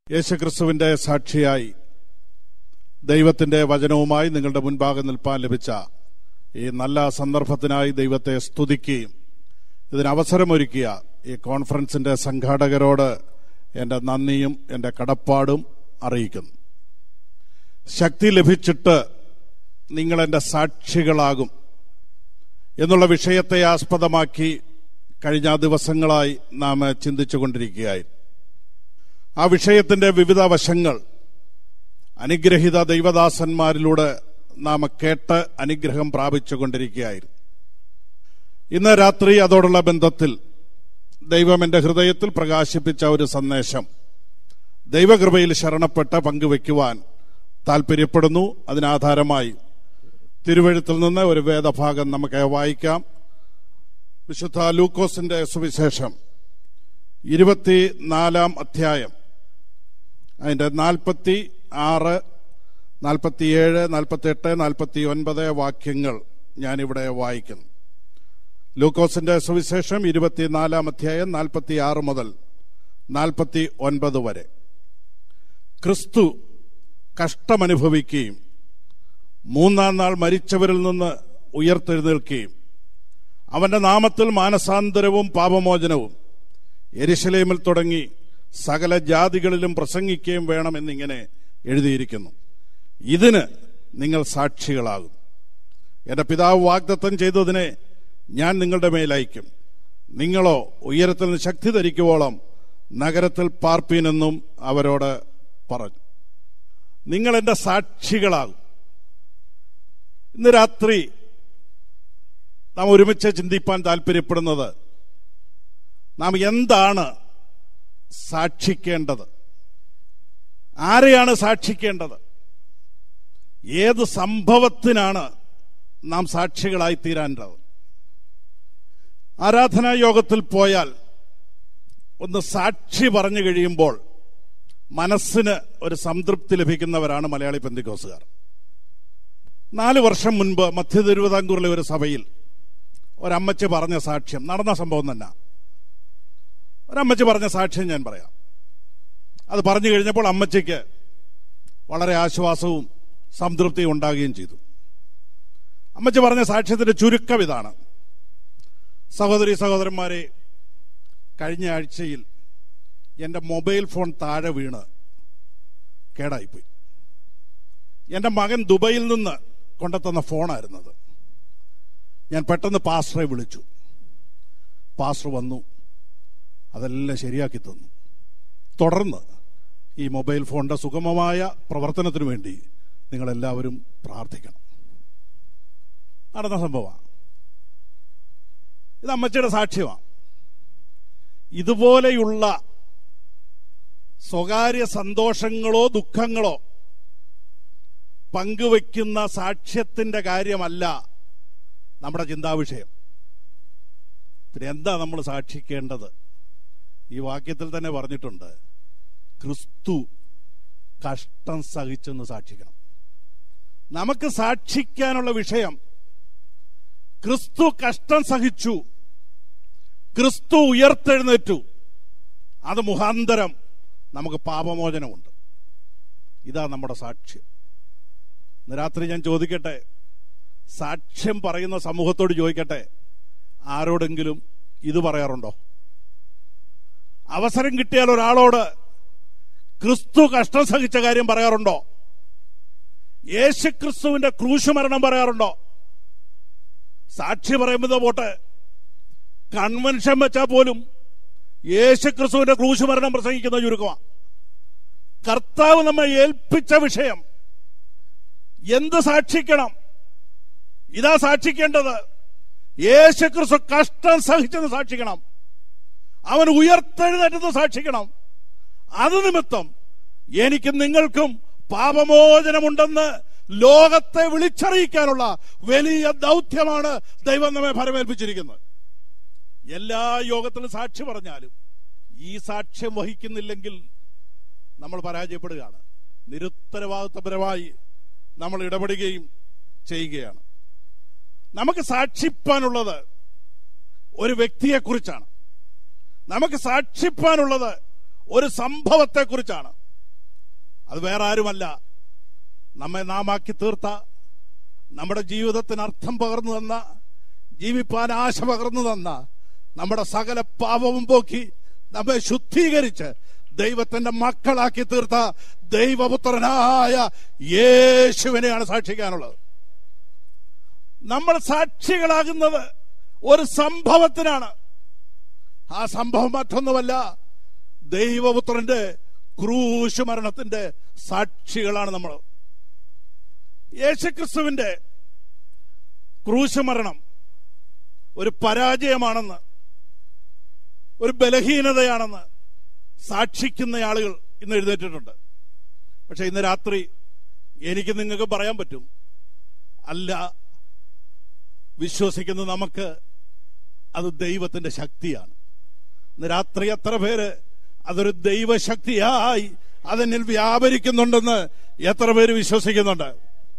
യേശുക്രിസ്തുവിന്റെ സാക്ഷിയായി ദൈവത്തിന്റെ വചനവുമായി നിങ്ങളുടെ മുൻപാകെ നിൽപ്പാൻ ലഭിച്ച ഈ നല്ല സന്ദർഭത്തിനായി ദൈവത്തെ സ്തുതിക്കുകയും ഇതിന് അവസരമൊരുക്കിയ ഈ കോൺഫറൻസിന്റെ സംഘാടകരോട് എൻ്റെ നന്ദിയും എൻ്റെ കടപ്പാടും അറിയിക്കുന്നു ശക്തി ലഭിച്ചിട്ട് നിങ്ങൾ എൻ്റെ സാക്ഷികളാകും എന്നുള്ള വിഷയത്തെ ആസ്പദമാക്കി കഴിഞ്ഞ ദിവസങ്ങളായി നാം ചിന്തിച്ചുകൊണ്ടിരിക്കുകയായി ആ വിഷയത്തിന്റെ വിവിധ വശങ്ങൾ അനുഗ്രഹിത ദൈവദാസന്മാരിലൂടെ നാം കേട്ട് അനുഗ്രഹം പ്രാപിച്ചുകൊണ്ടിരിക്കുകയായിരുന്നു ഇന്ന് രാത്രി അതോടുള്ള ബന്ധത്തിൽ ദൈവം എൻ്റെ ഹൃദയത്തിൽ പ്രകാശിപ്പിച്ച ഒരു സന്ദേശം ദൈവകൃപയിൽ ശരണപ്പെട്ട് പങ്കുവെക്കുവാൻ താല്പര്യപ്പെടുന്നു അതിനാധാരമായി തിരുവഴുത്തിൽ നിന്ന് ഒരു വേദഭാഗം നമുക്ക് വായിക്കാം വിശുദ്ധ ലൂക്കോസിന്റെ സുവിശേഷം ഇരുപത്തിനാലാം അധ്യായം അതിന്റെ നാൽപ്പത്തി ആറ് നാൽപ്പത്തിയേഴ് നാൽപ്പത്തിയെട്ട് നാൽപ്പത്തി ഒൻപത് വാക്യങ്ങൾ ഞാനിവിടെ വായിക്കുന്നു ലൂക്കോസിന്റെ സുവിശേഷം ഇരുപത്തിനാലാം അധ്യായം നാൽപ്പത്തി ആറ് മുതൽ നാൽപ്പത്തി ഒൻപത് വരെ ക്രിസ്തു കഷ്ടമനുഭവിക്കുകയും മൂന്നാം നാൾ മരിച്ചവരിൽ നിന്ന് ഉയർത്തെഴുന്നേൽക്കുകയും അവന്റെ നാമത്തിൽ മാനസാന്തരവും പാപമോചനവും എരിശലേമിൽ തുടങ്ങി സകല ജാതികളിലും പ്രസംഗിക്കുകയും വേണമെന്നിങ്ങനെ എഴുതിയിരിക്കുന്നു ഇതിന് നിങ്ങൾ സാക്ഷികളാകും എന്റെ പിതാവ് വാഗ്ദത്തം ചെയ്തതിനെ ഞാൻ നിങ്ങളുടെ മേലയക്കും നിങ്ങളോ ഉയരത്തിൽ നിന്ന് ശക്തി ധരിക്കുവോളം നഗരത്തിൽ പാർപ്പീനെന്നും അവരോട് പറഞ്ഞു നിങ്ങൾ എന്റെ സാക്ഷികളാകും ഇന്ന് രാത്രി നാം ഒരുമിച്ച് ചിന്തിപ്പാൻ താല്പര്യപ്പെടുന്നത് നാം എന്താണ് സാക്ഷിക്കേണ്ടത് ആരെയാണ് സാക്ഷിക്കേണ്ടത് ഏത് സംഭവത്തിനാണ് നാം സാക്ഷികളായി തീരാനുള്ളത് ആരാധനാ യോഗത്തിൽ പോയാൽ ഒന്ന് സാക്ഷി പറഞ്ഞു കഴിയുമ്പോൾ മനസ്സിന് ഒരു സംതൃപ്തി ലഭിക്കുന്നവരാണ് മലയാളി പെന്തിക്കോസുകാർ നാല് വർഷം മുൻപ് മധ്യ തിരുവിതാംകൂറിലെ ഒരു സഭയിൽ ഒരമ്മച്ചി പറഞ്ഞ സാക്ഷ്യം നടന്ന സംഭവം തന്നെ ഒരമ്മച്ചി പറഞ്ഞ സാക്ഷ്യം ഞാൻ പറയാം അത് പറഞ്ഞു കഴിഞ്ഞപ്പോൾ അമ്മച്ചിക്ക് വളരെ ആശ്വാസവും സംതൃപ്തിയും ഉണ്ടാകുകയും ചെയ്തു അമ്മച്ചി പറഞ്ഞ സാക്ഷ്യത്തിന്റെ ചുരുക്കം ഇതാണ് സഹോദരി സഹോദരന്മാരെ കഴിഞ്ഞ ആഴ്ചയിൽ എൻ്റെ മൊബൈൽ ഫോൺ താഴെ വീണ് കേടായിപ്പോയി എൻ്റെ മകൻ ദുബൈയിൽ നിന്ന് കൊണ്ടെത്തുന്ന ഫോണായിരുന്നത് ഞാൻ പെട്ടെന്ന് പാസ്റ്ററെ വിളിച്ചു പാസ്റ്റർ വന്നു അതെല്ലാം ശരിയാക്കി തന്നു തുടർന്ന് ഈ മൊബൈൽ ഫോണിന്റെ സുഗമമായ പ്രവർത്തനത്തിന് വേണ്ടി നിങ്ങളെല്ലാവരും പ്രാർത്ഥിക്കണം നടന്ന സംഭവമാണ് ഇത് അമ്മച്ചിയുടെ സാക്ഷ്യമാണ് ഇതുപോലെയുള്ള സ്വകാര്യ സന്തോഷങ്ങളോ ദുഃഖങ്ങളോ പങ്കുവെക്കുന്ന സാക്ഷ്യത്തിന്റെ കാര്യമല്ല നമ്മുടെ ചിന്താവിഷയം പിന്നെ എന്താ നമ്മൾ സാക്ഷിക്കേണ്ടത് ഈ വാക്യത്തിൽ തന്നെ പറഞ്ഞിട്ടുണ്ട് ക്രിസ്തു കഷ്ടം സഹിച്ചെന്ന് സാക്ഷിക്കണം നമുക്ക് സാക്ഷിക്കാനുള്ള വിഷയം ക്രിസ്തു കഷ്ടം സഹിച്ചു ക്രിസ്തു ഉയർത്തെഴുന്നേറ്റു അത് മുഖാന്തരം നമുക്ക് പാപമോചനമുണ്ട് ഇതാ നമ്മുടെ സാക്ഷ്യം ഇന്ന് രാത്രി ഞാൻ ചോദിക്കട്ടെ സാക്ഷ്യം പറയുന്ന സമൂഹത്തോട് ചോദിക്കട്ടെ ആരോടെങ്കിലും ഇത് പറയാറുണ്ടോ അവസരം കിട്ടിയാൽ ഒരാളോട് ക്രിസ്തു കഷ്ടം സഹിച്ച കാര്യം പറയാറുണ്ടോ യേശു ക്രിസ്തുവിന്റെ ക്രൂശുമരണം പറയാറുണ്ടോ സാക്ഷി പറയുന്നത് പോട്ടെ കൺവെൻഷൻ വെച്ചാൽ പോലും യേശു ക്രിസ്തുവിന്റെ ക്രൂശുമരണം പ്രസംഗിക്കുന്ന ചുരുക്കമാണ് കർത്താവ് നമ്മെ ഏൽപ്പിച്ച വിഷയം എന്ത് സാക്ഷിക്കണം ഇതാ സാക്ഷിക്കേണ്ടത് യേശു ക്രിസ്തു കഷ്ടം സഹിച്ചെന്ന് സാക്ഷിക്കണം അവൻ ഉയർത്തെഴുന്നേറ്റത് സാക്ഷിക്കണം അത് നിമിത്തം എനിക്ക് നിങ്ങൾക്കും പാപമോചനമുണ്ടെന്ന് ലോകത്തെ വിളിച്ചറിയിക്കാനുള്ള വലിയ ദൗത്യമാണ് ദൈവം നമ്മെ ഫലമേൽപ്പിച്ചിരിക്കുന്നത് എല്ലാ യോഗത്തിലും സാക്ഷി പറഞ്ഞാലും ഈ സാക്ഷ്യം വഹിക്കുന്നില്ലെങ്കിൽ നമ്മൾ പരാജയപ്പെടുകയാണ് നിരുത്തരവാദിത്വപരമായി നമ്മൾ ഇടപെടുകയും ചെയ്യുകയാണ് നമുക്ക് സാക്ഷിപ്പാനുള്ളത് ഒരു വ്യക്തിയെക്കുറിച്ചാണ് നമുക്ക് സാക്ഷിപ്പാനുള്ളത് ഒരു സംഭവത്തെക്കുറിച്ചാണ് അത് വേറെ ആരുമല്ല നമ്മെ നാമാക്കി തീർത്ത നമ്മുടെ ജീവിതത്തിന് അർത്ഥം പകർന്നു തന്ന ജീവിപ്പാൻ ആശ പകർന്നു തന്ന നമ്മുടെ സകല പാപവും പോക്കി നമ്മെ ശുദ്ധീകരിച്ച് ദൈവത്തിന്റെ മക്കളാക്കി തീർത്ത ദൈവപുത്രനായ യേശുവിനെയാണ് സാക്ഷിക്കാനുള്ളത് നമ്മൾ സാക്ഷികളാകുന്നത് ഒരു സംഭവത്തിനാണ് ആ സംഭവം മറ്റൊന്നുമല്ല ദൈവപുത്രന്റെ ക്രൂശ് മരണത്തിന്റെ സാക്ഷികളാണ് നമ്മൾ യേശുക്രിസ്തുവിന്റെ ക്രൂശ് മരണം ഒരു പരാജയമാണെന്ന് ഒരു ബലഹീനതയാണെന്ന് സാക്ഷിക്കുന്ന ആളുകൾ ഇന്ന് എഴുന്നേറ്റിട്ടുണ്ട് പക്ഷെ ഇന്ന് രാത്രി എനിക്ക് നിങ്ങൾക്ക് പറയാൻ പറ്റും അല്ല വിശ്വസിക്കുന്ന നമുക്ക് അത് ദൈവത്തിന്റെ ശക്തിയാണ് ഇന്ന് രാത്രി എത്ര പേര് അതൊരു ദൈവശക്തിയായി അതെന്നിൽ വ്യാപരിക്കുന്നുണ്ടെന്ന് എത്ര പേര് വിശ്വസിക്കുന്നുണ്ട്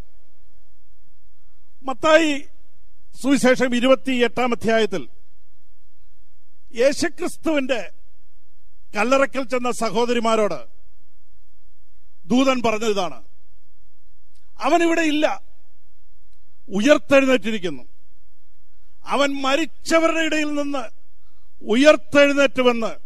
മത്തായി സുവിശേഷം ഇരുപത്തി എട്ടാം അധ്യായത്തിൽ യേശുക്രിസ്തുവിന്റെ കല്ലറക്കൽ ചെന്ന സഹോദരിമാരോട് ദൂതൻ പറഞ്ഞത് ഇതാണ് അവൻ ഇവിടെ ഇല്ല ഉയർത്തെഴുന്നേറ്റിരിക്കുന്നു അവൻ മരിച്ചവരുടെ ഇടയിൽ നിന്ന് ഉയർത്തെഴുന്നേറ്റുവെന്ന്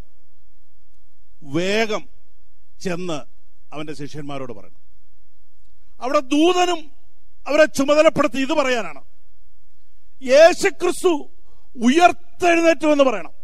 വേഗം ചെന്ന് അവന്റെ ശിഷ്യന്മാരോട് പറയണം അവിടെ ദൂതനും അവരെ ചുമതലപ്പെടുത്തി ഇത് പറയാനാണ് യേശുക്രിസ്തു ഉയർത്തെഴുന്നേറ്റുവെന്ന് പറയണം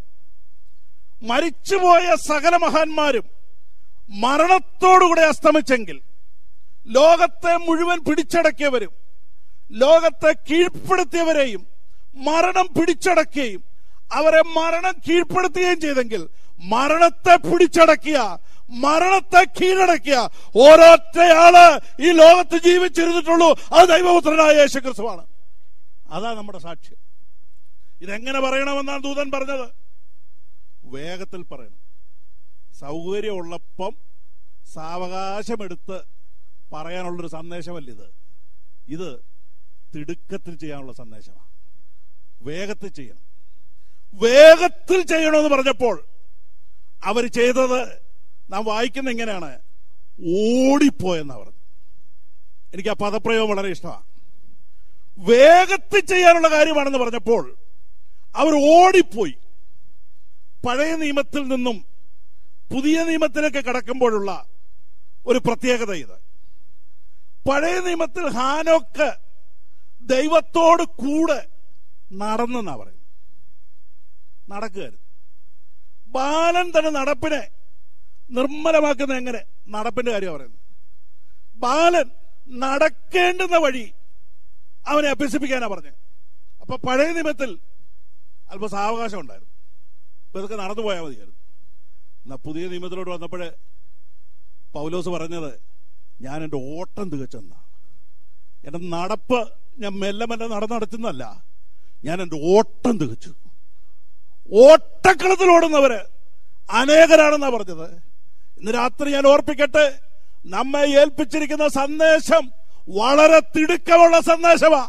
മരിച്ചുപോയ സകല മഹാന്മാരും മരണത്തോടുകൂടെ അസ്തമിച്ചെങ്കിൽ ലോകത്തെ മുഴുവൻ പിടിച്ചടക്കിയവരും ലോകത്തെ കീഴ്പ്പെടുത്തിയവരെയും മരണം പിടിച്ചടക്കുകയും അവരെ മരണം കീഴ്പ്പെടുത്തുകയും ചെയ്തെങ്കിൽ മരണത്തെ പിടിച്ചടക്കിയ മരണത്തെ കീഴടക്കിയ ഓരോറ്റയാള് ഈ ലോകത്ത് ജീവിച്ചിരുന്നിട്ടുള്ളൂ അത് ദൈവപുത്രനായ യേശുക്രിസ്തുവാണ് അതാ നമ്മുടെ സാക്ഷ്യം ഇതെങ്ങനെ പറയണമെന്നാണ് ദൂതൻ പറഞ്ഞത് വേഗത്തിൽ പറയണം സൗകര്യമുള്ളപ്പം സാവകാശമെടുത്ത് പറയാനുള്ളൊരു സന്ദേശമല്ല ഇത് ഇത് തിടുക്കത്തിൽ ചെയ്യാനുള്ള സന്ദേശമാണ് വേഗത്തിൽ ചെയ്യണം വേഗത്തിൽ ചെയ്യണമെന്ന് പറഞ്ഞപ്പോൾ അവർ ചെയ്തത് നാം വായിക്കുന്ന ഇങ്ങനെയാണ് ഓടിപ്പോയെന്നാ പറഞ്ഞു എനിക്ക് ആ പദപ്രയോഗം വളരെ ഇഷ്ടമാണ് വേഗത്തിൽ ചെയ്യാനുള്ള കാര്യമാണെന്ന് പറഞ്ഞപ്പോൾ അവർ ഓടിപ്പോയി പഴയ നിയമത്തിൽ നിന്നും പുതിയ നിയമത്തിലേക്ക് കടക്കുമ്പോഴുള്ള ഒരു പ്രത്യേകത ഇത് പഴയ നിയമത്തിൽ ഹാനോക്ക് ദൈവത്തോട് കൂടെ നടന്നെന്നാ പറയുന്നത് നടക്കുകയായിരുന്നു ബാലൻ തന്നെ നടപ്പിനെ നിർമ്മലമാക്കുന്ന എങ്ങനെ നടപ്പിന്റെ കാര്യം പറയുന്നത് ബാലൻ നടക്കേണ്ടുന്ന വഴി അവനെ അഭ്യസിപ്പിക്കാനാ പറഞ്ഞത് അപ്പൊ പഴയ നിയമത്തിൽ അല്പം സാവകാശം ഉണ്ടായിരുന്നു ഇപ്പൊ ഇതൊക്കെ നടന്നു പോയാൽ മതിയായിരുന്നു എന്നാ പുതിയ നിയമത്തിലോട്ട് വന്നപ്പോഴേ പൗലോസ് പറഞ്ഞത് ഞാൻ എൻ്റെ ഓട്ടം തികച്ചെന്ന എൻ്റെ നടപ്പ് ഞാൻ മെല്ലെ മെല്ലെ നടന്നടത്തുന്നല്ല ഞാൻ എൻ്റെ ഓട്ടം തികച്ചു ഓട്ടക്കളത്തിൽ ഓടുന്നവര് അനേകരാണെന്നാ പറഞ്ഞത് ഇന്ന് രാത്രി ഞാൻ ഓർപ്പിക്കട്ടെ നമ്മെ ഏൽപ്പിച്ചിരിക്കുന്ന സന്ദേശം വളരെ തിടുക്കമുള്ള സന്ദേശമാ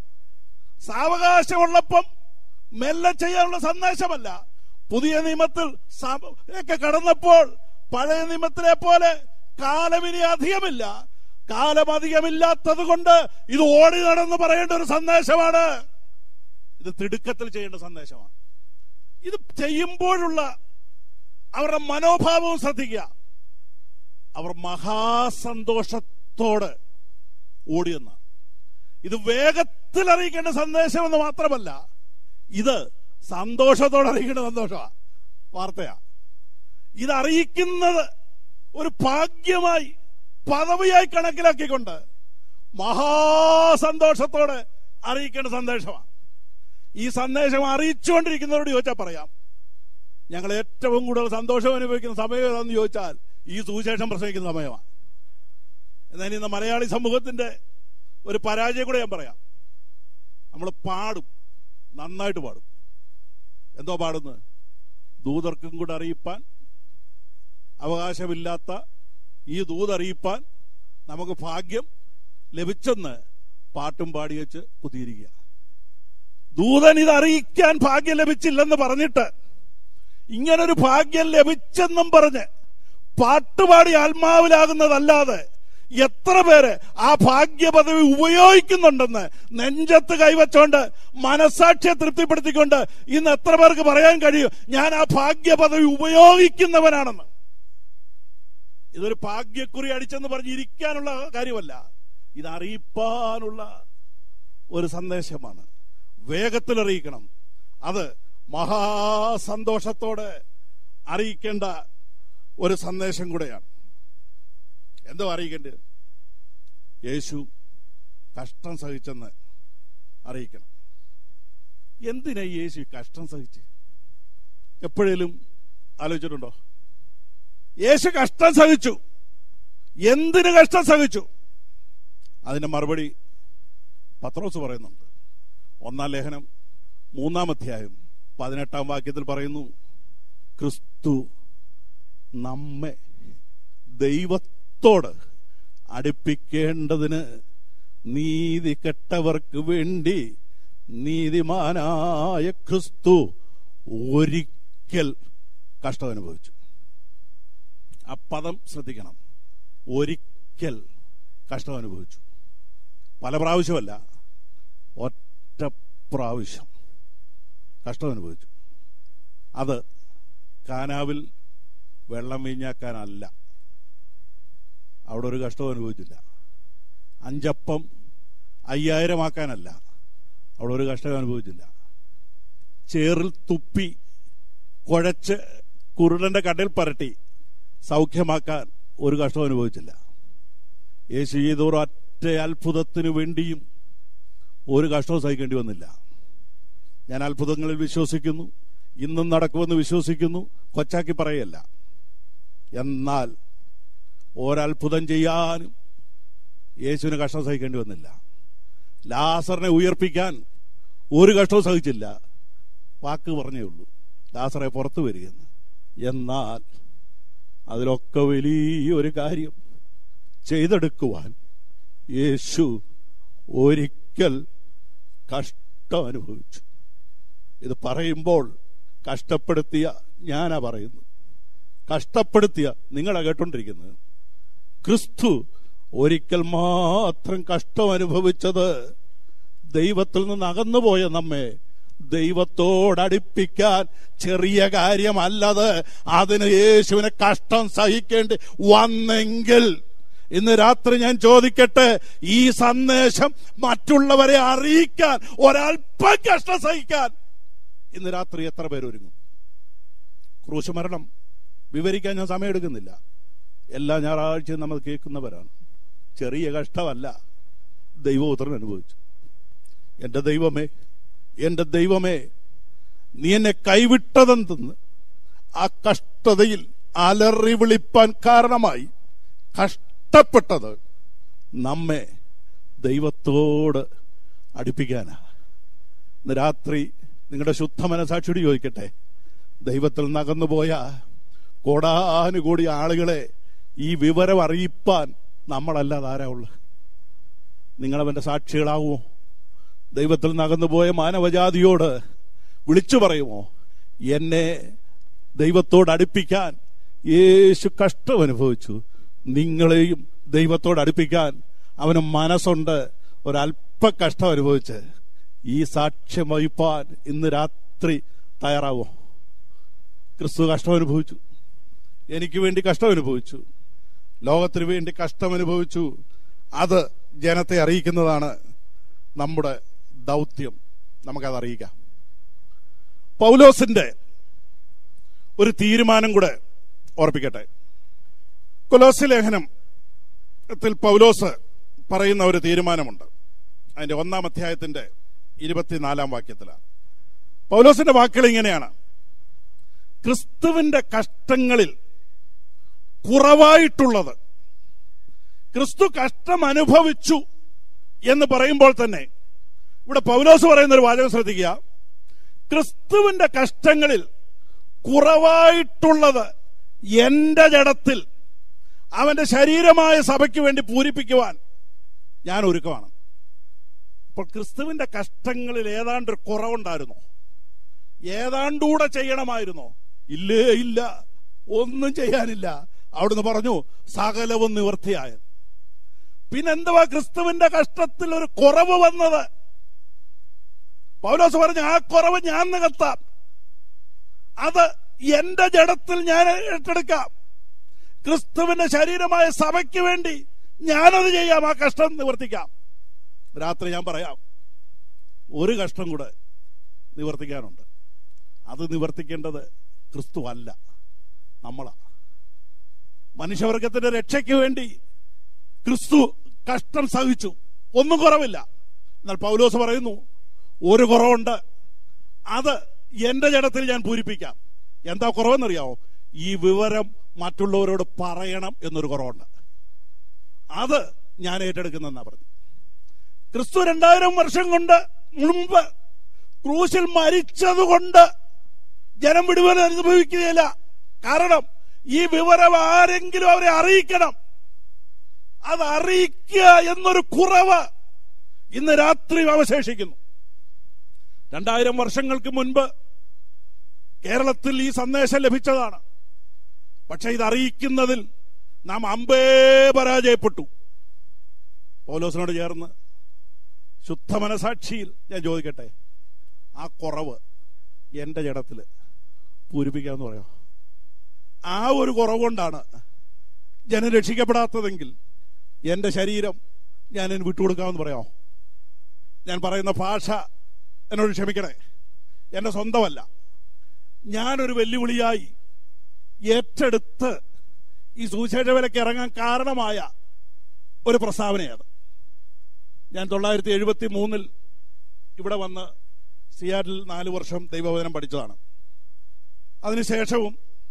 സാവകാശമുള്ളപ്പം മെല്ലെ ചെയ്യാനുള്ള സന്ദേശമല്ല പുതിയ നിയമത്തിൽ ഒക്കെ കടന്നപ്പോൾ പഴയ നിയമത്തിലെ പോലെ കാലം ഇനി അധികമില്ല കാലം അധികമില്ലാത്തത് കൊണ്ട് ഇത് ഓടി നടന്ന് പറയേണ്ട ഒരു സന്ദേശമാണ് ഇത് തിടുക്കത്തിൽ ചെയ്യേണ്ട സന്ദേശമാണ് ഇത് ചെയ്യുമ്പോഴുള്ള അവരുടെ മനോഭാവവും ശ്രദ്ധിക്കുക അവർ മഹാസന്തോഷത്തോട് ഓടിയെന്ന ഇത് വേഗത്തിൽ അറിയിക്കേണ്ട സന്ദേശമെന്ന് മാത്രമല്ല ഇത് സന്തോഷത്തോടെ അറിയിക്കേണ്ട സന്തോഷമാ വാർത്തയാ ഇത് അറിയിക്കുന്നത് ഒരു ഭാഗ്യമായി പദവിയായി കണക്കിലാക്കിക്കൊണ്ട് മഹാസന്തോഷത്തോടെ അറിയിക്കേണ്ട സന്ദേശമാണ് ഈ സന്ദേശം അറിയിച്ചുകൊണ്ടിരിക്കുന്നവരോട് ചോദിച്ചാൽ പറയാം ഞങ്ങൾ ഏറ്റവും കൂടുതൽ സന്തോഷം അനുഭവിക്കുന്ന സമയം ഏതാണെന്ന് ചോദിച്ചാൽ ഈ സുവിശേഷം പ്രസംഗിക്കുന്ന സമയമാണ് എന്നാൽ ഇന്ന് മലയാളി സമൂഹത്തിന്റെ ഒരു പരാജയം കൂടെ ഞാൻ പറയാം നമ്മൾ പാടും നന്നായിട്ട് പാടും എന്തോ പാടുന്നത് ദൂതർക്കും കൂടെ അറിയിപ്പാൻ അവകാശമില്ലാത്ത ഈ ദൂതറിയിപ്പാൻ നമുക്ക് ഭാഗ്യം ലഭിച്ചെന്ന് പാട്ടും പാടി വെച്ച് കുത്തിയിരിക്കുക ദൂതൻ ഇത് അറിയിക്കാൻ ഭാഗ്യം ലഭിച്ചില്ലെന്ന് പറഞ്ഞിട്ട് ഇങ്ങനൊരു ഭാഗ്യം ലഭിച്ചെന്നും പറഞ്ഞ് പാട്ടുപാടി ആത്മാവിലാകുന്നതല്ലാതെ എത്ര പേര് ആ ഭാഗ്യപദവി ഉപയോഗിക്കുന്നുണ്ടെന്ന് നെഞ്ചത്ത് കൈവച്ചോണ്ട് മനസാക്ഷിയെ തൃപ്തിപ്പെടുത്തിക്കൊണ്ട് ഇന്ന് എത്ര പേർക്ക് പറയാൻ കഴിയും ഞാൻ ആ ഭാഗ്യപദവി ഉപയോഗിക്കുന്നവനാണെന്ന് ഇതൊരു ഭാഗ്യക്കുറി അടിച്ചെന്ന് പറഞ്ഞ് ഇരിക്കാനുള്ള കാര്യമല്ല ഇത് അറിയിപ്പാനുള്ള ഒരു സന്ദേശമാണ് വേഗത്തിൽ അറിയിക്കണം അത് മഹാസന്തോഷത്തോടെ അറിയിക്കേണ്ട ഒരു സന്ദേശം കൂടെയാണ് എന്തോ അറിയിക്കേണ്ടത് യേശു കഷ്ടം സഹിച്ചെന്ന് അറിയിക്കണം എന്തിനാ ഈ യേശു ഈ കഷ്ടം സഹിച്ച് എപ്പോഴേലും ആലോചിച്ചിട്ടുണ്ടോ യേശു കഷ്ടം സഹിച്ചു എന്തിന് കഷ്ടം സഹിച്ചു അതിന്റെ മറുപടി പത്രോസ് പറയുന്നുണ്ട് ഒന്നാം ലേഖനം മൂന്നാം അധ്യായം പതിനെട്ടാം വാക്യത്തിൽ പറയുന്നു ക്രിസ്തു നമ്മെ ദൈവത്തോട് അടുപ്പിക്കേണ്ടതിന് നീതി കെട്ടവർക്ക് വേണ്ടി നീതിമാനായ ക്രിസ്തു ഒരിക്കൽ കഷ്ടം അനുഭവിച്ചു ആ പദം ശ്രദ്ധിക്കണം ഒരിക്കൽ കഷ്ടം അനുഭവിച്ചു പല പ്രാവശ്യമല്ല ഒറ്റ പ്രാവശ്യം കഷ്ടം അനുഭവിച്ചു അത് കാനാവിൽ വെള്ളം വീഞ്ഞാക്കാനല്ല അവിടെ ഒരു കഷ്ടവും അനുഭവിച്ചില്ല അഞ്ചപ്പം അയ്യായിരം ആക്കാനല്ല അവിടെ ഒരു കഷ്ടവും അനുഭവിച്ചില്ല ചേറിൽ തുപ്പി കുഴച്ച് കുരുടന്റെ കടയിൽ പരട്ടി സൗഖ്യമാക്കാൻ ഒരു കഷ്ടവും അനുഭവിച്ചില്ല യേശു ചെയ്തൊരു ഒറ്റ അത്ഭുതത്തിനു വേണ്ടിയും ഒരു കഷ്ടവും സഹിക്കേണ്ടി വന്നില്ല ഞാൻ അത്ഭുതങ്ങളിൽ വിശ്വസിക്കുന്നു ഇന്നും നടക്കുമെന്ന് വിശ്വസിക്കുന്നു കൊച്ചാക്കി പറയല്ല എന്നാൽ ഒരത്ഭുതം ചെയ്യാനും യേശുവിന് കഷ്ടം സഹിക്കേണ്ടി വന്നില്ല ലാസറിനെ ഉയർപ്പിക്കാൻ ഒരു കഷ്ടവും സഹിച്ചില്ല വാക്ക് പറഞ്ഞേ ഉള്ളൂ ലാസറെ പുറത്തു വരികയെന്ന് എന്നാൽ അതിലൊക്കെ വലിയൊരു കാര്യം ചെയ്തെടുക്കുവാൻ യേശു ഒരിക്കൽ കഷ്ടം അനുഭവിച്ചു ഇത് പറയുമ്പോൾ കഷ്ടപ്പെടുത്തിയ ഞാനാ പറയുന്നു കഷ്ടപ്പെടുത്തിയ നിങ്ങളാ കേട്ടോണ്ടിരിക്കുന്നത് ക്രിസ്തു ഒരിക്കൽ മാത്രം കഷ്ടം അനുഭവിച്ചത് ദൈവത്തിൽ നിന്ന് അകന്നുപോയ നമ്മെ ദൈവത്തോടടുപ്പിക്കാൻ ചെറിയ കാര്യമല്ലത് അതിന് യേശുവിനെ കഷ്ടം സഹിക്കേണ്ടി വന്നെങ്കിൽ ഇന്ന് രാത്രി ഞാൻ ചോദിക്കട്ടെ ഈ സന്ദേശം മറ്റുള്ളവരെ അറിയിക്കാൻ ഒരല്പം കഷ്ടം സഹിക്കാൻ ഇന്ന് രാത്രി എത്ര പേരൊരുങ്ങും ക്രൂശ് മരണം വിവരിക്കാൻ ഞാൻ സമയമെടുക്കുന്നില്ല എല്ലാ ഞായറാഴ്ചയും നമ്മൾ കേൾക്കുന്നവരാണ് ചെറിയ കഷ്ടമല്ല ദൈവപുത്രൻ അനുഭവിച്ചു എന്റെ ദൈവമേ എന്റെ ദൈവമേ നീ എന്നെ കൈവിട്ടതെന്തെന്ന് ആ കഷ്ടതയിൽ അലറി വിളിപ്പാൻ കാരണമായി കഷ്ടപ്പെട്ടത് നമ്മെ ദൈവത്തോട് അടുപ്പിക്കാനാ ഇന്ന് രാത്രി നിങ്ങളുടെ ശുദ്ധ മനസാക്ഷിയോട് ചോദിക്കട്ടെ ദൈവത്തിൽ നകന്നുപോയ കോടാനുകൂടി ആളുകളെ ഈ വിവരം അറിയിപ്പാൻ നമ്മളല്ലാതെ ആരാ ഉള്ളത് നിങ്ങളവന്റെ സാക്ഷികളാവുമോ ദൈവത്തിൽ നകന്നുപോയ മാനവജാതിയോട് വിളിച്ചു പറയുമോ എന്നെ ദൈവത്തോട് അടുപ്പിക്കാൻ യേശു കഷ്ടം അനുഭവിച്ചു നിങ്ങളെയും ദൈവത്തോട് അടുപ്പിക്കാൻ അവന് മനസ്സുണ്ട് ഒരല്പ കഷ്ടം അനുഭവിച്ച് ഈ സാക്ഷ്യം വഹിപ്പാൻ ഇന്ന് രാത്രി തയ്യാറാവോ ക്രിസ്തു കഷ്ടം അനുഭവിച്ചു എനിക്ക് വേണ്ടി കഷ്ടം അനുഭവിച്ചു ലോകത്തിന് വേണ്ടി കഷ്ടം അനുഭവിച്ചു അത് ജനത്തെ അറിയിക്കുന്നതാണ് നമ്മുടെ ദൗത്യം നമുക്കത് അറിയിക്കാം പൗലോസിന്റെ ഒരു തീരുമാനം കൂടെ ഓർപ്പിക്കട്ടെ കൊലോസ് ലേഖനം ത്തിൽ പൗലോസ് പറയുന്ന ഒരു തീരുമാനമുണ്ട് അതിന്റെ ഒന്നാം അധ്യായത്തിന്റെ ഇരുപത്തിനാലാം വാക്യത്തിലാണ് പൗലോസിന്റെ വാക്കുകൾ ഇങ്ങനെയാണ് ക്രിസ്തുവിന്റെ കഷ്ടങ്ങളിൽ കുറവായിട്ടുള്ളത് ക്രിസ്തു കഷ്ടം അനുഭവിച്ചു എന്ന് പറയുമ്പോൾ തന്നെ ഇവിടെ പൗലോസ് പറയുന്ന ഒരു വാചകം ശ്രദ്ധിക്കുക ക്രിസ്തുവിന്റെ കഷ്ടങ്ങളിൽ കുറവായിട്ടുള്ളത് എന്റെ ജഡത്തിൽ അവന്റെ ശരീരമായ സഭയ്ക്ക് വേണ്ടി പൂരിപ്പിക്കുവാൻ ഞാൻ ഒരുക്കമാണ് അപ്പോൾ ക്രിസ്തുവിന്റെ കഷ്ടങ്ങളിൽ ഏതാണ്ട് ഒരു കുറവുണ്ടായിരുന്നോ ഏതാണ്ടൂടെ ചെയ്യണമായിരുന്നോ ഇല്ലേ ഇല്ല ഒന്നും ചെയ്യാനില്ല അവിടുന്ന് പറഞ്ഞു സകലവും നിവൃത്തിയായ പിന്നെന്തുവാ ക്രിസ്തുവിന്റെ കഷ്ടത്തിൽ ഒരു കുറവ് വന്നത് പൗലോസ് പറഞ്ഞു ആ കുറവ് ഞാൻ നികത്താം അത് എന്റെ ജഡത്തിൽ ഞാൻ ഏറ്റെടുക്കാം ക്രിസ്തുവിന്റെ ശരീരമായ സഭയ്ക്ക് വേണ്ടി ഞാനത് ചെയ്യാം ആ കഷ്ടം നിവർത്തിക്കാം രാത്രി ഞാൻ പറയാം ഒരു കഷ്ടം കൂടെ നിവർത്തിക്കാനുണ്ട് അത് നിവർത്തിക്കേണ്ടത് ക്രിസ്തു അല്ല നമ്മളാ മനുഷ്യവർഗത്തിന്റെ രക്ഷയ്ക്ക് വേണ്ടി ക്രിസ്തു കഷ്ടം സഹിച്ചു ഒന്നും കുറവില്ല എന്നാൽ പൗലോസ് പറയുന്നു ഒരു കുറവുണ്ട് അത് എന്റെ ജഡത്തിൽ ഞാൻ പൂരിപ്പിക്കാം എന്താ കുറവെന്നറിയാമോ ഈ വിവരം മറ്റുള്ളവരോട് പറയണം എന്നൊരു കുറവുണ്ട് അത് ഞാൻ ഏറ്റെടുക്കുന്നെന്നാ പറഞ്ഞു ക്രിസ്തു രണ്ടായിരം വർഷം കൊണ്ട് മുൻപ് ക്രൂശിൽ മരിച്ചതുകൊണ്ട് ജനം വിടുവൻ അനുഭവിക്കുകയില്ല കാരണം ഈ വിവരം ആരെങ്കിലും അവരെ അറിയിക്കണം അത് അറിയിക്കുക എന്നൊരു കുറവ് ഇന്ന് രാത്രി അവശേഷിക്കുന്നു രണ്ടായിരം വർഷങ്ങൾക്ക് മുൻപ് കേരളത്തിൽ ഈ സന്ദേശം ലഭിച്ചതാണ് പക്ഷെ ഇത് അറിയിക്കുന്നതിൽ നാം അമ്പേ പരാജയപ്പെട്ടു പൗലോസിനോട് ചേർന്ന് ശുദ്ധ മനസാക്ഷിയിൽ ഞാൻ ചോദിക്കട്ടെ ആ കുറവ് എന്റെ ജഡത്തില് പൂരിപ്പിക്കാമെന്ന് പറയാം ആ ഒരു കുറവ് കൊണ്ടാണ് ജനം രക്ഷിക്കപ്പെടാത്തതെങ്കിൽ എന്റെ ശരീരം ഞാൻ ഇതിന് വിട്ടുകൊടുക്കാമെന്ന് പറയാമോ ഞാൻ പറയുന്ന ഭാഷ എന്നോട് ക്ഷമിക്കണേ എന്റെ സ്വന്തമല്ല ഞാനൊരു വെല്ലുവിളിയായി ഏറ്റെടുത്ത് ഈ സുവിശേഷ വിലക്ക് ഇറങ്ങാൻ കാരണമായ ഒരു പ്രസ്താവനയാണ് ഞാൻ തൊള്ളായിരത്തി എഴുപത്തി മൂന്നിൽ ഇവിടെ വന്ന് സിയാറ്റിൽ നാല് വർഷം ദൈവവചനം പഠിച്ചതാണ് അതിനുശേഷവും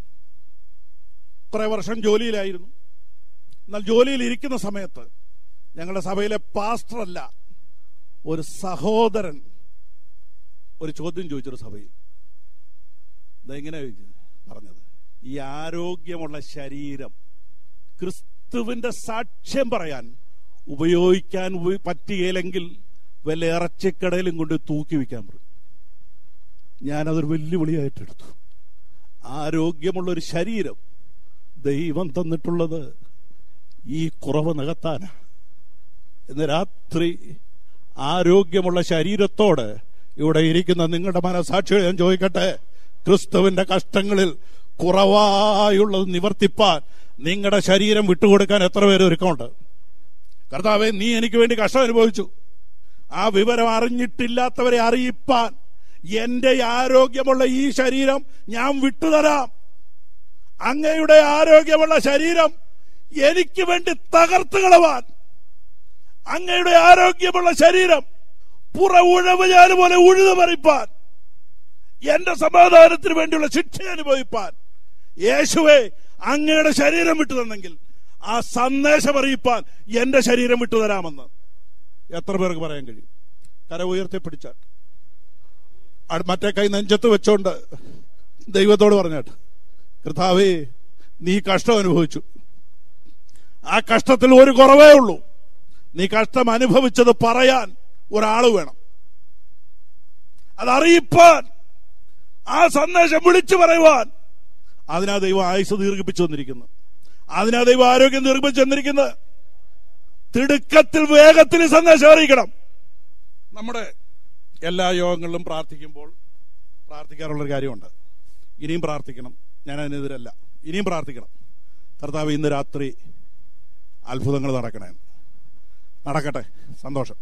കുറെ വർഷം ജോലിയിലായിരുന്നു എന്നാൽ ജോലിയിൽ ഇരിക്കുന്ന സമയത്ത് ഞങ്ങളുടെ സഭയിലെ പാസ്റ്റർ അല്ല ഒരു സഹോദരൻ ഒരു ചോദ്യം ചോദിച്ചൊരു സഭയിൽ ഇതെങ്ങനെ പറഞ്ഞത് ഈ ആരോഗ്യമുള്ള ശരീരം ക്രിസ്തുവിന്റെ സാക്ഷ്യം പറയാൻ ഉപയോഗിക്കാൻ ഉപ- പറ്റുകയില്ലെങ്കിൽ വല്ല ഇറച്ചിക്കടയിലും കൊണ്ട് തൂക്കി വയ്ക്കാൻ പറഞ്ഞു ഞാനതൊരു വെല്ലുവിളിയായിട്ടെടുത്തു ആരോഗ്യമുള്ള ഒരു ശരീരം ദൈവം തന്നിട്ടുള്ളത് ഈ കുറവ് നികത്താനാ ഇന്ന് രാത്രി ആരോഗ്യമുള്ള ശരീരത്തോട് ഇവിടെ ഇരിക്കുന്ന നിങ്ങളുടെ മനസാക്ഷികൾ ഞാൻ ചോദിക്കട്ടെ ക്രിസ്തുവിന്റെ കഷ്ടങ്ങളിൽ കുറവായുള്ളത് നിവർത്തിപ്പാൻ നിങ്ങളുടെ ശരീരം വിട്ടുകൊടുക്കാൻ എത്ര പേര് ഒരുക്കമുണ്ട് കർത്താവെ നീ എനിക്ക് വേണ്ടി കഷ്ടം അനുഭവിച്ചു ആ വിവരം അറിഞ്ഞിട്ടില്ലാത്തവരെ അറിയിപ്പാൻ എന്റെ ആരോഗ്യമുള്ള ഈ ശരീരം ഞാൻ വിട്ടുതരാം അങ്ങയുടെ ആരോഗ്യമുള്ള ശരീരം എനിക്ക് വേണ്ടി തകർത്ത് കളവാൻ അങ്ങയുടെ ആരോഗ്യമുള്ള ശരീരം പുറ ഉഴവുചാല് പോലെ ഉഴുതു മറിപ്പാൻ എന്റെ സമാധാനത്തിന് വേണ്ടിയുള്ള ശിക്ഷ അനുഭവിപ്പാൻ യേശുവെ അങ്ങയുടെ ശരീരം വിട്ടു തന്നെങ്കിൽ ആ സന്ദേശം അറിയിപ്പാൻ എന്റെ ശരീരം വിട്ടു തരാമെന്ന് എത്ര പേർക്ക് പറയാൻ കഴിയും കര ഉയർത്തി പിടിച്ചാൽ അട് മറ്റേ കൈ നെഞ്ചത്ത് വെച്ചോണ്ട് ദൈവത്തോട് പറഞ്ഞാട്ട് കർത്താവേ നീ കഷ്ടം അനുഭവിച്ചു ആ കഷ്ടത്തിൽ ഒരു കുറവേ ഉള്ളൂ നീ കഷ്ടം അനുഭവിച്ചത് പറയാൻ ഒരാൾ വേണം അതറിയിപ്പാൻ ആ സന്ദേശം വിളിച്ചു പറയുവാൻ അതിനാ ദൈവം ആയുസ് ദീർഘിപ്പിച്ചു വന്നിരിക്കുന്നത് അതിനാ ദൈവം ആരോഗ്യം ദീർഘിപ്പിച്ചു വന്നിരിക്കുന്നത് തിടുക്കത്തിൽ വേഗത്തിൽ ഈ സന്ദേശം അറിയിക്കണം നമ്മുടെ എല്ലാ യോഗങ്ങളിലും പ്രാർത്ഥിക്കുമ്പോൾ പ്രാർത്ഥിക്കാറുള്ളൊരു കാര്യമുണ്ട് ഇനിയും പ്രാർത്ഥിക്കണം ഞാൻ അതിനെതിരല്ല ഇനിയും പ്രാർത്ഥിക്കണം കർത്താവ് ഇന്ന് രാത്രി അത്ഭുതങ്ങൾ നടക്കണേ നടക്കട്ടെ സന്തോഷം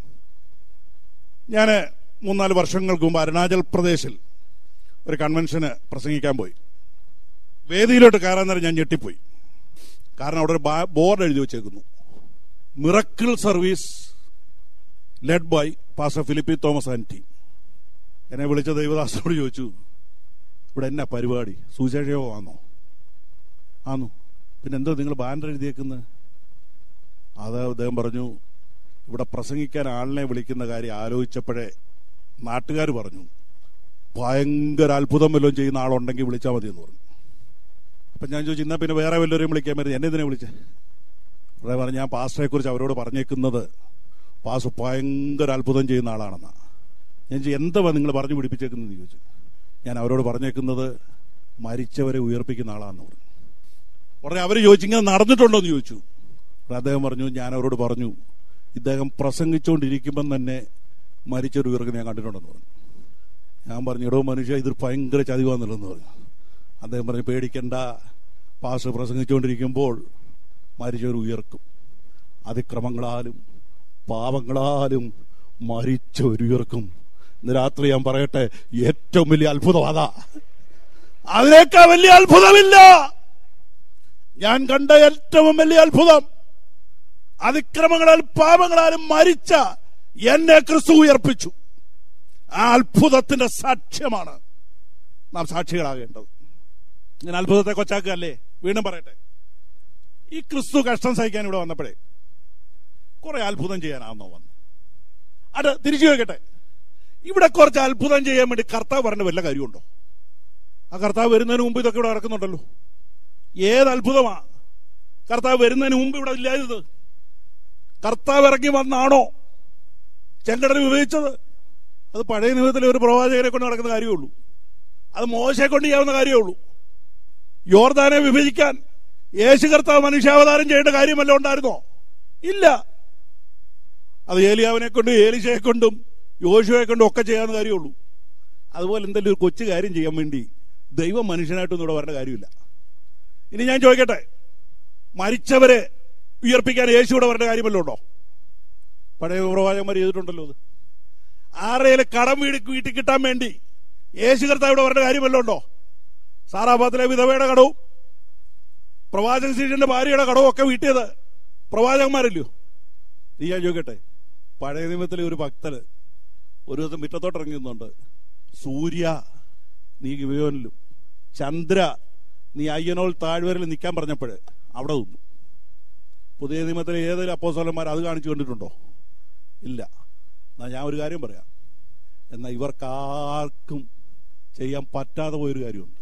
ഞാൻ മൂന്നാല് വർഷങ്ങൾക്ക് മുമ്പ് അരുണാചൽ പ്രദേശിൽ ഒരു കൺവെൻഷന് പ്രസംഗിക്കാൻ പോയി വേദിയിലോട്ട് കയറാൻ നേരം ഞാൻ ഞെട്ടിപ്പോയി കാരണം അവിടെ ഒരു ബാ- ബോർഡ് എഴുതി വെച്ചേക്കുന്നു miracle service led by pastor Philip Thomas and team എന്നെ വിളിച്ച ദൈവദാസനോട് ചോദിച്ചു ഇവിടെ എന്നാ പരിപാടി സുശേഷയോഗമാണോ ആന്നു പിന്നെ എന്തോ നിങ്ങൾ ബാനർ എഴുതിയേക്കുന്നത് അത് അദ്ദേഹം പറഞ്ഞു ഇവിടെ പ്രസംഗിക്കാൻ ആളിനെ വിളിക്കുന്ന കാര്യം ആലോചിച്ചപ്പോഴേ നാട്ടുകാർ പറഞ്ഞു ഭയങ്കര അത്ഭുതം വല്ലതും ചെയ്യുന്ന ആളുണ്ടെങ്കിൽ വിളിച്ചാൽ മതി എന്ന് പറഞ്ഞു അപ്പൊ ഞാൻ ചോദിച്ചു എന്നാ പിന്നെ വേറെ വല്ലവരെയും വിളിക്കാൻ പറ്റും എന്നെ ഇതിനെ വിളിച്ചേ അവിടെ പറഞ്ഞു ഞാൻ പാസ്റ്ററെ കുറിച്ച് അവരോട് പറഞ്ഞേക്കുന്നത് പാസ് ഭയങ്കര അത്ഭുതം ചെയ്യുന്ന ആളാണെന്നാ ഞാൻ ചോദിച്ചു എന്തുവാ നിങ്ങൾ പറഞ്ഞു പിടിപ്പിച്ചേക്കുന്നത് ചോദിച്ചു ഞാൻ അവരോട് പറഞ്ഞേക്കുന്നത് മരിച്ചവരെ ഉയർപ്പിക്കുന്ന ആളാന്ന് പറഞ്ഞു ഉടനെ അവര് ചോദിച്ചു ഇങ്ങനെ നടന്നിട്ടുണ്ടോ എന്ന് ചോദിച്ചു അപ്പോൾ അദ്ദേഹം പറഞ്ഞു ഞാൻ അവരോട് പറഞ്ഞു ഇദ്ദേഹം പ്രസംഗിച്ചുകൊണ്ടിരിക്കുമ്പം തന്നെ മരിച്ചൊരു ഉയർക്കിനെ ഞാൻ കണ്ടിട്ടുണ്ടെന്ന് പറഞ്ഞു ഞാൻ പറഞ്ഞു ഇടോ മനുഷ്യ ഇത് ഭയങ്കര ചതിവാന്നുള്ളതെന്ന് പറഞ്ഞു അദ്ദേഹം പറഞ്ഞു പേടിക്കണ്ട പാസ് പ്രസംഗിച്ചുകൊണ്ടിരിക്കുമ്പോൾ മരിച്ചവർ ഉയർക്കും അതിക്രമങ്ങളാലും പാവങ്ങളാലും മരിച്ചവരുയർക്കും ഇന്ന് രാത്രി ഞാൻ പറയട്ടെ ഏറ്റവും വലിയ അത്ഭുതം അതാ അതിനേക്കാൾ വലിയ അത്ഭുതമില്ല ഞാൻ കണ്ട ഏറ്റവും വലിയ അത്ഭുതം അതിക്രമങ്ങളാൽ പാപങ്ങളാലും മരിച്ച എന്നെ ക്രിസ്തു ഉയർപ്പിച്ചു ആ അത്ഭുതത്തിന്റെ സാക്ഷ്യമാണ് നാം സാക്ഷികളാകേണ്ടത് ഞാൻ അത്ഭുതത്തെ കൊച്ചാക്കല്ലേ വീണ്ടും പറയട്ടെ ഈ ക്രിസ്തു കഷ്ടം സഹിക്കാൻ ഇവിടെ വന്നപ്പോഴേ കുറെ അത്ഭുതം ചെയ്യാനാണെന്നോ വന്നു അത് തിരിച്ചു വെക്കട്ടെ ഇവിടെ കുറച്ച് അത്ഭുതം ചെയ്യാൻ വേണ്ടി കർത്താവ് പറഞ്ഞ വല്ല കാര്യമുണ്ടോ ആ കർത്താവ് വരുന്നതിന് മുമ്പ് ഇതൊക്കെ ഇവിടെ നടക്കുന്നുണ്ടല്ലോ ഏത് അത്ഭുതമാ കർത്താവ് വരുന്നതിന് മുമ്പ് ഇവിടെ ഇല്ലായത് കർത്താവ് ഇറങ്ങി വന്നാണോ ചെങ്കടൽ വിഭജിച്ചത് അത് പഴയ നിയമത്തിലെ ഒരു പ്രവാചകനെ കൊണ്ട് നടക്കുന്ന കാര്യമുള്ളൂ അത് മോശയെ കൊണ്ട് ചെയ്യാവുന്ന കാര്യമേ ഉള്ളൂ യോർദാനെ വിഭജിക്കാൻ യേശു കർത്താവ് മനുഷ്യാവതാരം ചെയ്യേണ്ട കാര്യമല്ല ഉണ്ടായിരുന്നോ ഇല്ല അത് ഏലിയാവിനെ കൊണ്ടും ഏലിശയെ കൊണ്ടും യോശുവെ കൊണ്ടും ഒക്കെ ചെയ്യാവുന്ന കാര്യമുള്ളൂ അതുപോലെ എന്തെങ്കിലും ഒരു കൊച്ചു കാര്യം ചെയ്യാൻ വേണ്ടി ദൈവം മനുഷ്യനായിട്ടൊന്നും ഇവിടെ വരേണ്ട കാര്യമില്ല ഇനി ഞാൻ ചോദിക്കട്ടെ മരിച്ചവരെ ഉയർപ്പിക്കാൻ യേശു ഇവിടെ വരേണ്ട കാര്യമല്ലോ ഉണ്ടോ പഴയ പ്രവാചകന്മാർ ചെയ്തിട്ടുണ്ടല്ലോ അത് ആരുടെയും കടം വീട് വീട്ടിൽ കിട്ടാൻ വേണ്ടി യേശു കർത്താവ് ഇവിടെ വരേണ്ട കാര്യമല്ലോ ഉണ്ടോ സാറാബാത്തിലെ വിധവയുടെ കടവും പ്രവാചക ശിഷ്യന്റെ ഭാര്യയുടെ കടവും ഒക്കെ വീട്ടിയത് പ്രവാചകന്മാരല്ലോ നീ ഞാൻ ചോദിക്കട്ടെ പഴയ നിയമത്തിലെ ഒരു ഭക്തന് ഒരു ദിവസം മുറ്റത്തോട്ട് ഇറങ്ങുന്നുണ്ട് സൂര്യ നീ ഗിബയോനിലും ചന്ദ്ര നീ അയ്യനോൾ താഴ്വരയിൽ നിൽക്കാൻ പറഞ്ഞപ്പോൾ അവിടെ നിന്നു പുതിയ നിയമത്തിലെ ഏതെങ്കിലും അപ്പോസ്തലന്മാർ അത് കാണിച്ചു കണ്ടിട്ടുണ്ടോ ഇല്ല എന്നാ ഞാൻ ഒരു കാര്യം പറയാം എന്നാൽ ഇവർക്കാർക്കും ചെയ്യാൻ പറ്റാതെ പോയൊരു കാര്യമുണ്ട്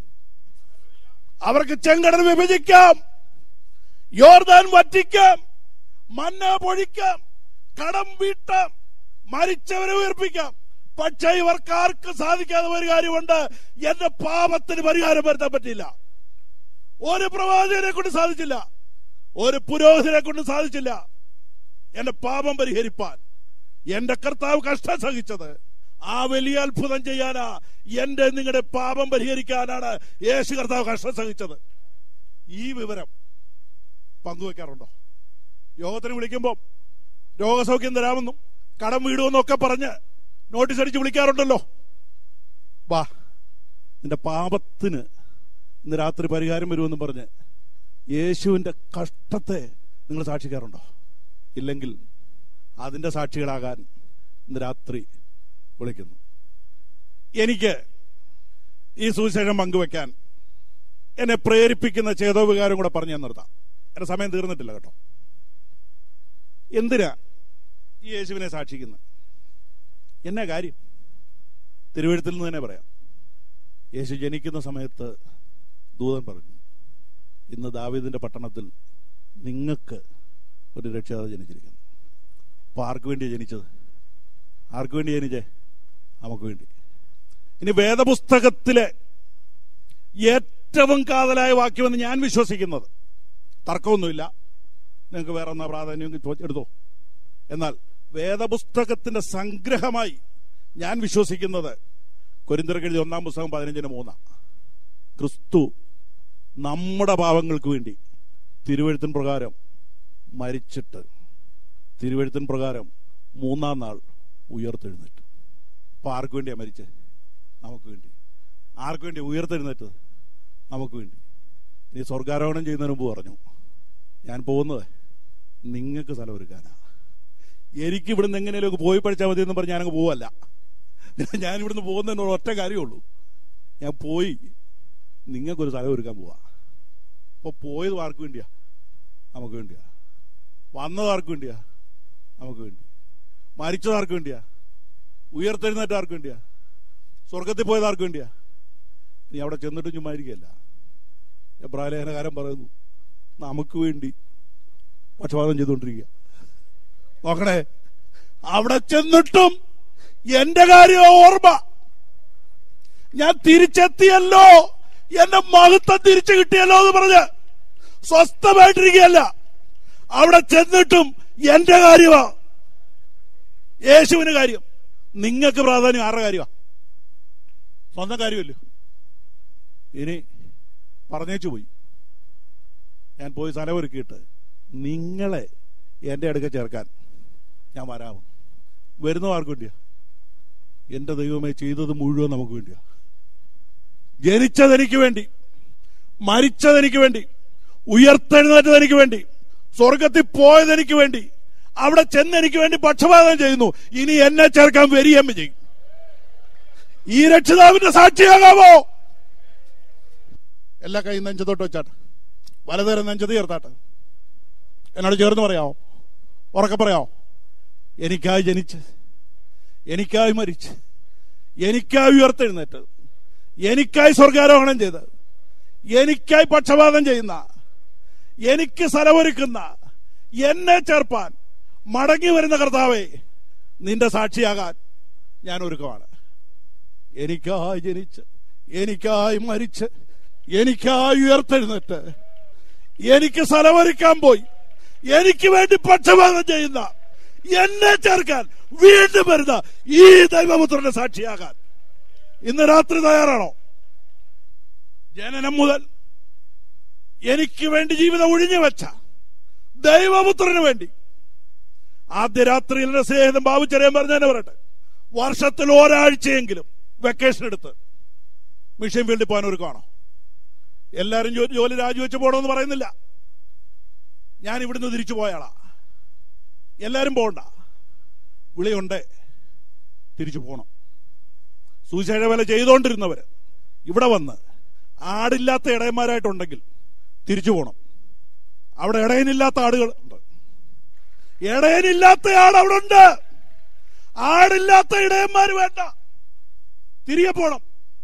അവർക്ക് ചെങ്കടൽ വിഭജിക്കാം യോർദാൻ വറ്റിക്കാം മന്ന പൊഴിക്കാം കടം വീട്ടാം മരിച്ചവരെ ഉയർപ്പിക്കാം പക്ഷെ ഇവർക്കാർക്ക് സാധിക്കാതെ ഒരു കാര്യമുണ്ട് എന്റെ പാപത്തിന് പരിഹാരം വരുത്താൻ പറ്റില്ല ഒരു പ്രവാചകനെ കൊണ്ട് സാധിച്ചില്ല ഒരു പുരോഹിതനെ കൊണ്ട് സാധിച്ചില്ല എന്റെ പാപം പരിഹരിപ്പാൻ എന്റെ കർത്താവ് കഷ്ടം സഹിച്ചത് ആ വലിയ അത്ഭുതം ചെയ്യാനാ എന്റെ നിങ്ങളുടെ പാപം പരിഹരിക്കാനാണ് യേശു കർത്താവ് കഷ്ടം സഹിച്ചത് ഈ വിവരം പങ്കുവെക്കാറുണ്ടോ യോഗത്തിന് വിളിക്കുമ്പോൾ രോഗസൗഖ്യം തരാമെന്നും കടം വീടുമെന്നും ഒക്കെ പറഞ്ഞ് നോട്ടീസ് അടിച്ച് വിളിക്കാറുണ്ടല്ലോ വാ നിന്റെ പാപത്തിന് ഇന്ന് രാത്രി പരിഹാരം വരുമെന്നും പറഞ്ഞ് യേശുവിന്റെ കഷ്ടത്തെ നിങ്ങൾ സാക്ഷിക്കാറുണ്ടോ ഇല്ലെങ്കിൽ അതിന്റെ സാക്ഷികളാകാൻ ഇന്ന് രാത്രി വിളിക്കുന്നു എനിക്ക് ഈ സുവിശേഷം പങ്കുവെക്കാൻ എന്നെ പ്രേരിപ്പിക്കുന്ന ചേതോവികാരം കൂടെ പറഞ്ഞു ഞാൻ നിർത്താം എന്റെ സമയം തീർന്നിട്ടില്ല കേട്ടോ എന്തിനാ ഈ യേശുവിനെ സാക്ഷിക്കുന്നത് എന്നാ കാര്യം തിരുവഴുത്തിൽ നിന്ന് തന്നെ പറയാം യേശു ജനിക്കുന്ന സമയത്ത് ദൂതൻ പറഞ്ഞു ഇന്ന് ദാവീദിന്റെ പട്ടണത്തിൽ നിങ്ങൾക്ക് ഒരു രക്ഷിതാവ് ജനിച്ചിരിക്കുന്നു അപ്പൊ ആർക്ക് വേണ്ടിയാ ജനിച്ചത് ആർക്ക് വേണ്ടി ജനിച്ചേ നമുക്ക് വേണ്ടി ഇനി വേദപുസ്തകത്തിലെ ഏറ്റവും കാതലായ വാക്യമെന്ന് ഞാൻ വിശ്വസിക്കുന്നത് തർക്കമൊന്നുമില്ല നിങ്ങൾക്ക് വേറെ എന്നാ പ്രാധാന്യം എടുത്തോ എന്നാൽ വേദപുസ്തകത്തിന്റെ സംഗ്രഹമായി ഞാൻ വിശ്വസിക്കുന്നത് കൊരിന്തർക്കെഴുതി ഒന്നാം പുസ്തകം പതിനഞ്ചിന് മൂന്നാം ക്രിസ്തു നമ്മുടെ പാവങ്ങൾക്ക് വേണ്ടി തിരുവഴുത്തിൻ പ്രകാരം മരിച്ചിട്ട് തിരുവഴുത്തിൻ പ്രകാരം മൂന്നാം നാൾ ഉയർത്തെഴുന്നേറ്റു അപ്പൊ ആർക്ക് വേണ്ടിയാ മരിച്ചത് നമുക്ക് വേണ്ടി ആർക്ക് വേണ്ടി ഉയർത്തെഴുന്നേറ്റത് നമുക്ക് വേണ്ടി ഇനി സ്വർഗാരോഹണം ചെയ്യുന്നതിന് മുമ്പ് പറഞ്ഞു ഞാൻ പോകുന്നത് നിങ്ങൾക്ക് സ്ഥലം ഒരുക്കാനാ എനിക്ക് ഇവിടുന്ന് എങ്ങനെയൊക്കെ പോയി പഠിച്ചാൽ മതി എന്ന് പറഞ്ഞ് ഞാനങ്ങ് പോവല്ല ഞാൻ ഇവിടുന്ന് പോകുന്നതിന് ഒറ്റ കാര്യമുള്ളൂ ഞാൻ പോയി നിങ്ങൾക്കൊരു സ്ഥലം ഒരുക്കാൻ പോവാ അപ്പൊ പോയത് ആർക്ക് വേണ്ടിയാ നമുക്ക് വേണ്ടിയാ വന്നത് ആർക്ക് വേണ്ടിയാ നമുക്ക് വേണ്ടി മരിച്ചത് ആർക്ക് വേണ്ടിയാ ഉയർത്തെഴുന്നേറ്റ് ആർക്ക് വേണ്ടിയാ സ്വർഗത്തിൽ പോയത് ആർക്ക് വേണ്ടിയാ നീ അവിടെ ചെന്നിട്ട് ചുമ്മായിരിക്കല്ല എബ്രാലേഖനകാരൻ പറയുന്നു നമുക്ക് വേണ്ടി പക്ഷപാതം ചെയ്തുകൊണ്ടിരിക്കുക നോക്കണേ അവിടെ ചെന്നിട്ടും എന്റെ കാര്യം ഓർമ്മ ഞാൻ തിരിച്ചെത്തിയല്ലോ എന്റെ മഹത്വം തിരിച്ചു കിട്ടിയല്ലോ എന്ന് പറഞ്ഞ് സ്വസ്ഥമായിട്ടിരിക്കുകയല്ല അവിടെ ചെന്നിട്ടും എന്റെ കാര്യമാ യേശുവിന് കാര്യം നിങ്ങൾക്ക് പ്രാധാന്യം ആരുടെ കാര്യമാ സ്വന്തം കാര്യമല്ലോ ഇനി പറഞ്ഞേച്ചു പോയി ഞാൻ പോയി സ്ഥലമൊരുക്കിയിട്ട് നിങ്ങളെ എന്റെ അടുക്ക ചേർക്കാൻ ഞാൻ വരാമോ വരുന്ന ആർക്ക് വേണ്ടിയാ എന്റെ ദൈവമേ ചെയ്തത് മുഴുവൻ നമുക്ക് വേണ്ടിയാ ജനിച്ചതെനിക്ക് വേണ്ടി മരിച്ചതെനിക്ക് വേണ്ടി ഉയർത്തെഴുന്നേറ്റതെനിക്ക് വേണ്ടി സ്വർഗത്തിൽ പോയതെനിക്ക് വേണ്ടി അവിടെ ചെന്ന് എനിക്ക് വേണ്ടി പക്ഷപാതം ചെയ്യുന്നു ഇനി എന്നെ ചേർക്കാൻ വരികയും ചെയ്യും ഈ രക്ഷിതാവിന്റെ സാക്ഷിയാകാമോ എല്ലാ കൈ നെഞ്ചത്തോട്ട് വെച്ചാട്ടെ വലതരം നെഞ്ചത് ചേർത്താട്ടെ എന്നോട് ചേർന്ന് പറയാമോ ഉറക്കെ പറയാമോ എനിക്കായി ജനിച്ച് എനിക്കായി മരിച്ച് എനിക്കായി ഉയർത്തെഴുന്നേറ്റ് എനിക്കായി സ്വർഗാരോഹണം ചെയ്ത് എനിക്കായി പക്ഷപാതം ചെയ്യുന്ന എനിക്ക് സ്ഥലമൊരുക്കുന്ന എന്നെ ചേർപ്പാൻ മടങ്ങി വരുന്ന കർത്താവെ നിന്റെ സാക്ഷിയാകാൻ ഞാൻ ഒരുക്കമാണ് എനിക്കായി ജനിച്ച് എനിക്കായി മരിച്ച് എനിക്കായി ഉയർത്തെഴുന്നേറ്റ് എനിക്ക് സ്ഥലമൊരുക്കാൻ പോയി എനിക്ക് വേണ്ടി പക്ഷപാതം ചെയ്യുന്ന എന്നെ ചേർക്കാൻ വീണ്ടും വരുന്ന ഈ ദൈവപുത്രന്റെ സാക്ഷിയാകാൻ ഇന്ന് രാത്രി തയ്യാറാണോ ജനനം മുതൽ എനിക്ക് വേണ്ടി ജീവിതം ഒഴിഞ്ഞു വെച്ച ദൈവപുത്രന് വേണ്ടി ആദ്യ രാത്രിയിൽ എന്റെ സ്നേഹിതം ബാബു ചെറിയാൻ പറഞ്ഞ പറയട്ടെ വർഷത്തിൽ ഒരാഴ്ചയെങ്കിലും വെക്കേഷൻ എടുത്ത് മിഷൻ ഫീൽഡിൽ പോകാൻ ഒരുക്കമാണോ എല്ലാരും ജോ- ജോലി രാജിവെച്ച് പോകണമെന്ന് പറയുന്നില്ല ഞാൻ ഇവിടുന്ന് തിരിച്ചു പോയാളാ എല്ലാരും പോകണ്ട വിളിയുണ്ട് തിരിച്ചു പോകണം സുവിശേഷ വേല ചെയ്തുകൊണ്ടിരുന്നവര് ഇവിടെ വന്ന് ആടില്ലാത്ത ഇടയന്മാരായിട്ടുണ്ടെങ്കിൽ തിരിച്ചു പോകണം അവിടെ ഇടയനില്ലാത്ത ആടുകൾ ഉണ്ട് ഇടയനില്ലാത്ത ആട് അവിടെ ഉണ്ട് ആടില്ലാത്ത ഇടയന്മാർ വേണ്ട തിരികെ പോണം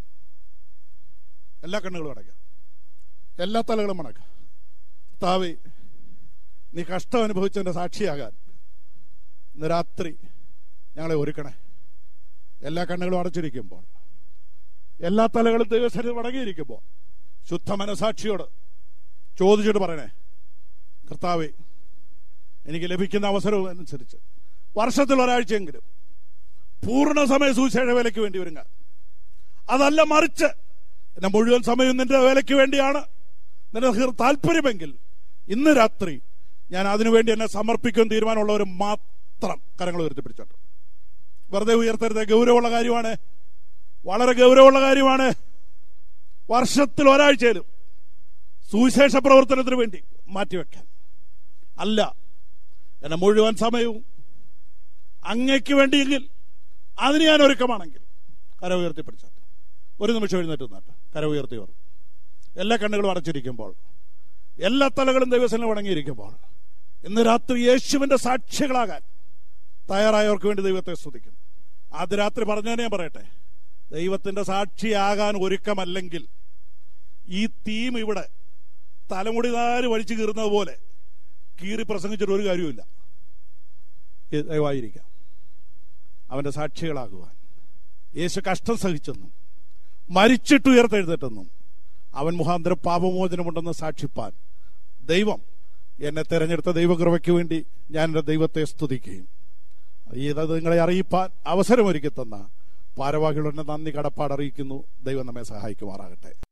എല്ലാ കണ്ണുകളും അടയ്ക്കാം എല്ലാ തലകളും അടക്കാം താവേ നീ കഷ്ടം അനുഭവിച്ചതിന്റെ സാക്ഷിയാകാൻ ഇന്ന് രാത്രി ഞങ്ങളെ ഒരുക്കണേ എല്ലാ കണ്ണുകളും അടച്ചിരിക്കുമ്പോൾ എല്ലാ തലകളും ദൈവസന്നിധി മടങ്ങിയിരിക്കുമ്പോൾ ശുദ്ധ മനസാക്ഷിയോട് ചോദിച്ചിട്ട് പറയണേ കർത്താവെ എനിക്ക് ലഭിക്കുന്ന അവസരവും അനുസരിച്ച് വർഷത്തിൽ ഒരാഴ്ചയെങ്കിലും പൂർണ്ണ സമയ സുവിശേഷ വേലയ്ക്ക് വേണ്ടി ഒരുങ്ങാൻ അതല്ല മറിച്ച് എന്നെ മുഴുവൻ സമയം നിന്റെ വേലയ്ക്ക് വേണ്ടിയാണ് നിന്റെ ഹൃ- താല്പര്യമെങ്കിൽ ഇന്ന് രാത്രി ഞാൻ അതിനുവേണ്ടി എന്നെ സമർപ്പിക്കാൻ തീരുമാനമുള്ളവർ മാത്രം കരങ്ങൾ ഉയർത്തിപ്പിടിച്ചോട്ടെ വെറുതെ ഉയർത്തരുത് ഗൗരവമുള്ള കാര്യമാണ് വളരെ ഗൗരവമുള്ള കാര്യമാണ് വർഷത്തിൽ ഒരാഴ്ചയിലും സുവിശേഷ പ്രവർത്തനത്തിന് വേണ്ടി മാറ്റിവെക്കാൻ അല്ല എന്നെ മുഴുവൻ സമയവും അങ്ങയ്ക്ക് വേണ്ടിയെങ്കിൽ അതിന് ഞാൻ ഒരുക്കമാണെങ്കിൽ കര ഉയർത്തിപ്പിടിച്ചാട്ടെ ഒരു നിമിഷം എഴുന്നേറ്റ് നിന്നാട്ടെ കര ഉയർത്തിയവർ എല്ലാ കണ്ണുകളും അടച്ചിരിക്കുമ്പോൾ എല്ലാ തലകളും ദൈവസനം വണങ്ങിയിരിക്കുമ്പോൾ ഇന്ന് രാത്രി യേശുവിന്റെ സാക്ഷികളാകാൻ തയ്യാറായവർക്ക് വേണ്ടി ദൈവത്തെ സ്തുതിക്കും ആദ്യ രാത്രി പറഞ്ഞതിനെ ഞാൻ പറയട്ടെ ദൈവത്തിന്റെ സാക്ഷിയാകാൻ ഒരുക്കമല്ലെങ്കിൽ ഈ തീം ഇവിടെ തലമുടി നാല് വലിച്ചു കീറുന്നത് പോലെ കീറി പ്രസംഗിച്ചിട്ട് ഒരു കാര്യവുമില്ല ഇത് ദയവായിരിക്കാം അവന്റെ സാക്ഷികളാകുവാൻ യേശു കഷ്ടം സഹിച്ചെന്നും മരിച്ചിട്ട് ഉയർത്തെഴുന്നേറ്റെന്നും അവൻ മുഖാന്തരം പാപമോചനമുണ്ടെന്ന് സാക്ഷിപ്പാൻ ദൈവം എന്നെ തെരഞ്ഞെടുത്ത ദൈവകൃപയ്ക്ക് വേണ്ടി ഞാൻ എൻ്റെ ദൈവത്തെ സ്തുതിക്കുകയും ഇത് നിങ്ങളെ അറിയിപ്പാൻ അവസരമൊരുക്കി തന്ന ഭാരവാഹികളുടെ നന്ദി കടപ്പാട് അറിയിക്കുന്നു ദൈവം നമ്മെ സഹായിക്കുമാറാകട്ടെ